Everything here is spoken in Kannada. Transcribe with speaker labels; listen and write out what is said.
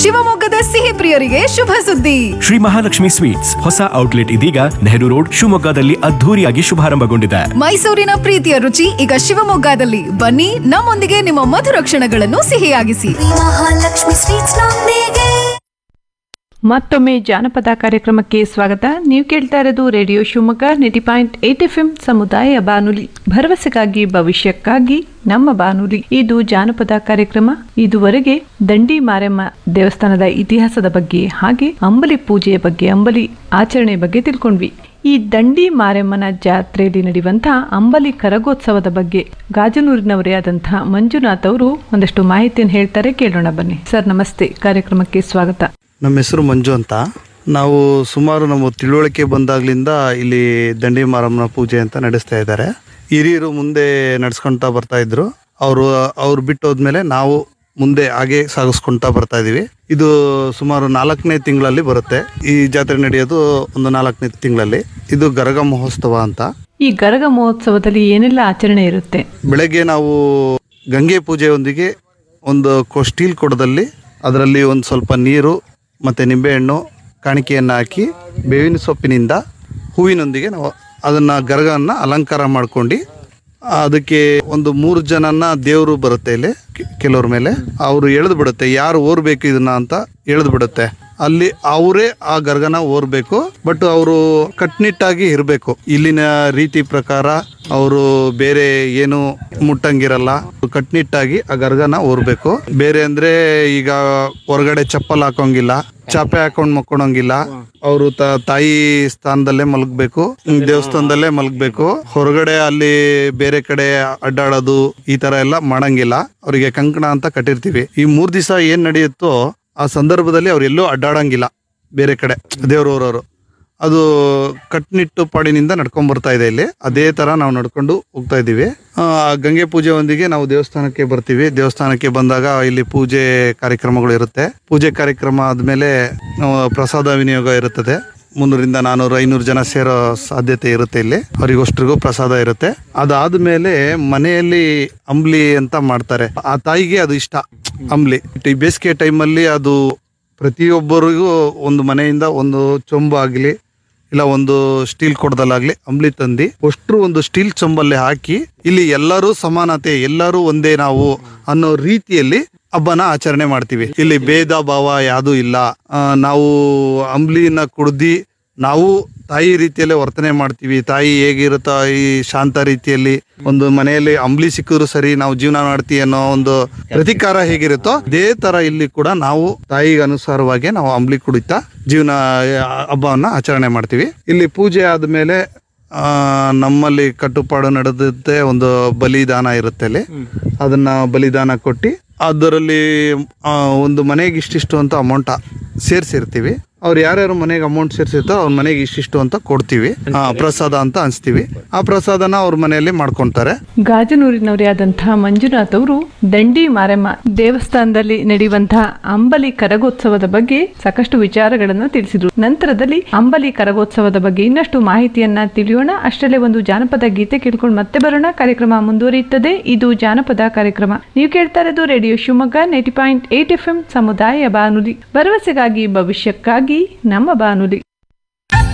Speaker 1: ಶಿವಮೊಗ್ಗದ ಸಿಹಿ ಪ್ರಿಯರಿಗೆ ಶುಭ ಸುದ್ದಿ
Speaker 2: ಶ್ರೀ ಮಹಾಲಕ್ಷ್ಮಿ ಸ್ವೀಟ್ಸ್ ಹೊಸ ಔಟ್ಲೆಟ್ ಇದೀಗ ನೆಹರು ರೋಡ್ ಶಿವಮೊಗ್ಗದಲ್ಲಿ ಅದ್ಧೂರಿಯಾಗಿ ಶುಭಾರಂಭಗೊಂಡಿದೆ
Speaker 1: ಮೈಸೂರಿನ ಪ್ರೀತಿಯ ರುಚಿ ಈಗ ಶಿವಮೊಗ್ಗದಲ್ಲಿ ಬನ್ನಿ ನಮ್ಮೊಂದಿಗೆ ನಿಮ್ಮ ಮಧುರ ಕ್ಷಣಗಳನ್ನು ಸಿಹಿಯಾಗಿಸಿ
Speaker 3: ಮಹಾಲಕ್ಷ್ಮಿ ಸ್ವೀಟ್ಸ್ ನೊಂದಿಗೆ
Speaker 4: ಮತ್ತೊಮ್ಮೆ ಜಾನಪದ ಕಾರ್ಯಕ್ರಮಕ್ಕೆ ಸ್ವಾಗತ ನೀವು ಕೇಳ್ತಾ ಇರೋದು radio Shivamogga ninety point eight F M ಸಮುದಾಯ ಬಾನುಲಿ ಭರವಸೆಗಾಗಿ ಭವಿಷ್ಯಕ್ಕಾಗಿ ನಮ್ಮ ಬಾನುಲಿ ಇದು ಜಾನಪದ ಕಾರ್ಯಕ್ರಮ ಇದುವರೆಗೆ ದಂಡಿ ಮಾರಮ್ಮ ದೇವಸ್ಥಾನದ ಇತಿಹಾಸದ ಬಗ್ಗೆ ಹಾಗೆ ಅಂಬಲಿ ಪೂಜೆಯ ಬಗ್ಗೆ ಅಂಬಲಿ ಆಚರಣೆ ಬಗ್ಗೆ ತಿಳ್ಕೊಂಡ್ವಿ ಈ ದಂಡಿ ಮಾರಮ್ಮನ ಜಾತ್ರೆಯಲ್ಲಿ ನಡೆಯುವಂತಹ ಅಂಬಲಿ ಕರಗೋತ್ಸವದ ಬಗ್ಗೆ ಗಾಜನೂರಿನವರೇ ಆದಂತಹ ಮಂಜುನಾಥ್ ಅವರು ಒಂದಷ್ಟು ಮಾಹಿತಿಯನ್ನು ಹೇಳ್ತಾರೆ ಕೇಳೋಣ ಬನ್ನಿ ಸರ್ ನಮಸ್ತೆ ಕಾರ್ಯಕ್ರಮಕ್ಕೆ ಸ್ವಾಗತ
Speaker 5: ನಮ್ಮ ಹೆಸರು ಮಂಜು ಅಂತ ನಾವು ಸುಮಾರು ನಮ್ಮ ತಿಳುವಳಿಕೆ ಬಂದಾಗ್ಲಿಂದ ಇಲ್ಲಿ ದಂಡಿ ಮಾರಮ್ಮನ ಪೂಜೆ ಅಂತ ನಡೆಸ್ತಾ ಇದ್ದಾರೆ ಹಿರಿಯರು ಮುಂದೆ ನಡ್ಸ್ಕೊಂತ ಬರ್ತಾ ಇದ್ರು ಅವರು ಅವ್ರು ಬಿಟ್ಟು ಹೋದ್ಮೇಲೆ ನಾವು ಮುಂದೆ ಹಾಗೆ ಸಾಗಿಸ್ಕೊಂತ ಬರ್ತಾ ಇದೀವಿ ಇದು ಸುಮಾರು ನಾಲ್ಕನೇ ತಿಂಗಳಲ್ಲಿ ಬರುತ್ತೆ ಈ ಜಾತ್ರೆ ನಡೆಯೋದು ಒಂದು ನಾಲ್ಕನೇ ತಿಂಗಳಲ್ಲಿ ಇದು ಗರಗ ಮಹೋತ್ಸವ ಅಂತ
Speaker 4: ಈ ಗರಗ ಮಹೋತ್ಸವದಲ್ಲಿ ಏನೆಲ್ಲ ಆಚರಣೆ ಇರುತ್ತೆ
Speaker 5: ಬೆಳಗ್ಗೆ ನಾವು ಗಂಗೆ ಪೂಜೆಯೊಂದಿಗೆ ಒಂದು ಕೊ ಸ್ಟೀಲ್ ಕೊಡದಲ್ಲಿ ಅದರಲ್ಲಿ ಒಂದು ಸ್ವಲ್ಪ ನೀರು ಮತ್ತು ನಿಂಬೆಹಣ್ಣು ಕಾಣಿಕೆಯನ್ನು ಹಾಕಿ ಬೇವಿನ ಸೊಪ್ಪಿನಿಂದ ಹೂವಿನೊಂದಿಗೆ ನಾವು ಅದನ್ನು ಗರಗನ್ನು ಅಲಂಕಾರ ಮಾಡ್ಕೊಂಡು ಅದಕ್ಕೆ ಒಂದು ಮೂರು ಜನನ ದೇವರು ಬರುತ್ತೆ ಇಲ್ಲಿ ಕೆ- ಕೆಲವ್ರ ಮೇಲೆ ಅವರು ಎಳೆದು ಬಿಡುತ್ತೆ ಯಾರು ಓರ್ಬೇಕು ಇದನ್ನ ಅಂತ ಎಳೆದು ಬಿಡುತ್ತೆ ಅಲ್ಲಿ ಅವರೇ ಆ ಗರ್ಗನ ಓರ್ಬೇಕು ಬಟ್ ಅವರು ಕಟ್ನಿಟ್ಟಾಗಿ ಇರಬೇಕು ಇಲ್ಲಿನ ರೀತಿ ಪ್ರಕಾರ ಅವರು ಬೇರೆ ಏನು ಮುಟ್ಟಂಗಿರಲ್ಲ ಕಟ್ನಿಟ್ಟಾಗಿ ಆ ಗರ್ಗನ ಓರ್ಬೇಕು ಬೇರೆ ಅಂದ್ರೆ ಈಗ ಹೊರಗಡೆ ಚಪ್ಪಲ್ ಹಾಕೋಂಗಿಲ್ಲ ಚಾಪೆ ಹಾಕೊಂಡ್ ಮಕ್ಕೊಳಂಗಿಲ್ಲ ಅವರು ತಾಯಿ ಸ್ಥಾನದಲ್ಲೇ ಮಲಗ್ಬೇಕು ದೇವಸ್ಥಾನದಲ್ಲೇ ಮಲಗ್ಬೇಕು ಹೊರಗಡೆ ಅಲ್ಲಿ ಬೇರೆ ಕಡೆ ಅಡ್ಡಾಡೋದು ಈ ತರ ಎಲ್ಲ ಮಾಡಂಗಿಲ್ಲ ಅವರಿಗೆ ಕಂಕಣ ಅಂತ ಕಟ್ಟಿರ್ತೀವಿ ಈ ಮೂರ್ ದಿವಸ ಏನ್ ನಡೆಯುತ್ತೋ ಆ ಸಂದರ್ಭದಲ್ಲಿ ಅವ್ರು ಎಲ್ಲೂ ಅಡ್ಡಾಡಂಗಿಲ್ಲ ಬೇರೆ ಕಡೆ ದೇವ್ರವ್ರವರು ಅದು ಕಟ್ನಿಟ್ಟು ಪಾಡಿನಿಂದ ನಡ್ಕೊಂಡ್ ಬರ್ತಾ ಇದೆ ಇಲ್ಲಿ ಅದೇ ತರ ನಾವು ನಡ್ಕೊಂಡು ಹೋಗ್ತಾ ಇದ್ದೀವಿ ಆ, ಗಂಗೆ ಪೂಜೆಯೊಂದಿಗೆ ನಾವು ದೇವಸ್ಥಾನಕ್ಕೆ ಬರ್ತೀವಿ ದೇವಸ್ಥಾನಕ್ಕೆ ಬಂದಾಗ ಇಲ್ಲಿ ಪೂಜೆ ಕಾರ್ಯಕ್ರಮಗಳು ಇರುತ್ತೆ ಪೂಜೆ ಕಾರ್ಯಕ್ರಮ ಆದ್ಮೇಲೆ ಆ, ಪ್ರಸಾದ ವಿನಿಯೋಗ ಇರುತ್ತದೆ ಮುನ್ನೂರಿಂದ ನಾನೂರು ಐನೂರು ಜನ ಸೇರೋ ಸಾಧ್ಯತೆ ಇರುತ್ತೆ ಇಲ್ಲಿ ಅವರಿಗೋಷ್ಟ್ರಿಗೂ ಪ್ರಸಾದ ಇರುತ್ತೆ ಅದಾದ್ಮೇಲೆ ಮನೆಯಲ್ಲಿ ಅಂಬ್ಲಿ ಅಂತ ಮಾಡ್ತಾರೆ ಆ ತಾಯಿಗೆ ಅದು ಇಷ್ಟ ಅಂಬ್ಲಿ ಈ ಬೇಸಿಗೆ ಟೈಮಲ್ಲಿ ಅದು ಪ್ರತಿಯೊಬ್ಬರಿಗೂ ಒಂದು ಮನೆಯಿಂದ ಒಂದು ಚೊಂಬು ಆಗಲಿ ಇಲ್ಲ ಒಂದು ಸ್ಟೀಲ್ ಕೊಡದಲ್ಲಾಗ್ಲಿ ಅಂಬ್ಲಿ ತಂದು ಅಷ್ಟ್ರು ಒಂದು ಸ್ಟೀಲ್ ಚೊಂಬಲ್ಲಿ ಹಾಕಿ ಇಲ್ಲಿ ಎಲ್ಲರೂ ಸಮಾನತೆ ಎಲ್ಲರೂ ಒಂದೇ ನಾವು ಅನ್ನೋ ರೀತಿಯಲ್ಲಿ ಹಬ್ಬನ ಆಚರಣೆ ಮಾಡ್ತೀವಿ ಇಲ್ಲಿ ಭೇದ ಭಾವ ಯಾವುದು ಇಲ್ಲ ಆ, ನಾವು ಅಂಬ್ಲಿನ ಕುಡ್ದಿ ನಾವು ತಾಯಿ ರೀತಿಯಲ್ಲೇ ವರ್ತನೆ ಮಾಡ್ತೀವಿ ತಾಯಿ ಹೇಗಿರುತ್ತೋ ಈ ಶಾಂತ ರೀತಿಯಲ್ಲಿ ಒಂದು ಮನೆಯಲ್ಲಿ ಅಂಬ್ಲಿ ಸಿಕ್ಕಿದ್ರು ಸರಿ ನಾವು ಜೀವನ ಮಾಡ್ತೀವಿ ಅನ್ನೋ ಒಂದು ಪ್ರತಿಕಾರ ಹೇಗಿರುತ್ತೋ ಅದೇ ತರ ಇಲ್ಲಿ ಕೂಡ ನಾವು ತಾಯಿಗೆ ಅನುಸಾರವಾಗಿ ನಾವು ಅಂಬ್ಲಿ ಕುಡಿತಾ ಜೀವನ ಆ, ಹಬ್ಬವನ್ನ ಆಚರಣೆ ಮಾಡ್ತೀವಿ ಇಲ್ಲಿ ಪೂಜೆ ಆದ್ಮೇಲೆ ಆ, ನಮ್ಮಲ್ಲಿ ಕಟ್ಟುಪಾಡು ನಡೆದುತ್ತೆ ಒಂದು ಬಲಿದಾನ ಇರುತ್ತೆ ಅಲ್ಲಿ ಅದನ್ನ ಬಲಿದಾನ ಕೊಟ್ಟು ಅದರಲ್ಲಿ ಆ, ಒಂದು ಮನೆಗೆ ಇಷ್ಟಿಷ್ಟು ಅಂತ ಅಮೌಂಟ್ ಸೇರ್ಸಿರ್ತೀವಿ ಅವ್ರು ಯಾರ್ಯಾರು ಮನೆಗೆ ಅಮೌಂಟ್ ಸೇರ್ಸಿರ್ತಾರೋ ಅವ್ರ ಮನೆಗೆ ಇಷ್ಟಿಷ್ಟು ಅಂತ ಕೊಡ್ತೀವಿ ಆ, ಪ್ರಸಾದ ಅಂತ ಅನ್ಸ್ತೀವಿ ಆ ಪ್ರಸಾದನ ಅವ್ರ ಮನೆಯಲ್ಲಿ ಮಾಡ್ಕೊಂತಾರೆ
Speaker 4: ಗಾಜನೂರಿನವರೇ ಆದಂತಹ ಮಂಜುನಾಥ್ ಅವರು ದಂಡಿ ಮಾರಮ್ಮ ದೇವಸ್ಥಾನದಲ್ಲಿ ನಡೆಯುವಂತಹ ಅಂಬಲಿ ಕರಗೋತ್ಸವದ ಬಗ್ಗೆ ಸಾಕಷ್ಟು ವಿಚಾರಗಳನ್ನು ತಿಳಿಸಿದ್ರು ನಂತರದಲ್ಲಿ ಅಂಬಲಿ ಕರಗೋತ್ಸವದ ಬಗ್ಗೆ ಇನ್ನಷ್ಟು ಮಾಹಿತಿಯನ್ನ ತಿಳಿಯೋಣ ಅಷ್ಟರಲ್ಲೇ ಒಂದು ಜಾನಪದ ಗೀತೆ ಕೇಳ್ಕೊಂಡು ಮತ್ತೆ ಬರೋಣ ಕಾರ್ಯಕ್ರಮ ಮುಂದುವರಿಯುತ್ತದೆ ಇದು ಜಾನಪದ ಕಾರ್ಯಕ್ರಮ ನೀವು ಕೇಳ್ತಾ ಇರೋದು radio Shivamogga ninety point eight F M ಸಮುದಾಯ ಬಾನುಲಿ ಭರವಸೆಗಾಗಿ ಭವಿಷ್ಯಕ್ಕಾಗಿ ನಮ್ಮ ಬಾನುಲಿ